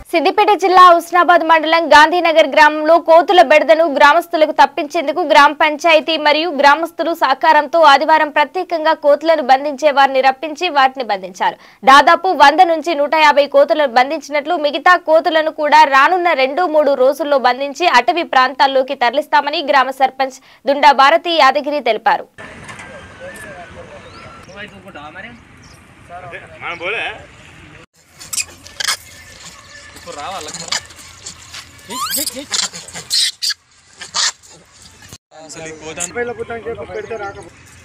సిద్దిపేట జిల్లా హుస్నాబాద్ మండలం గాంధీనగర్ గ్రామంలో కోతుల బెడదను గ్రామస్తులకు తప్పించేందుకు గ్రామ పంచాయతీ మరియు గ్రామస్తులు సహకారంతో ఆదివారం ప్రత్యేకంగా కోతులను బంధించే వారిని రప్పించి వాటిని బంధించారు దాదాపు వంద నుంచి నూట యాభై కోతులను బంధించినట్లు మిగతా కోతులను కూడా రానున్న రెండు మూడు రోజుల్లో బంధించి అటవీ ప్రాంతాల్లోకి తరలిస్తామని గ్రామ సర్పంచ్ దుండా భారతి యాదగిరి తెలిపారు మనం పోలే మొబైల్ పుట్టానికి పెడితే రాకపోతే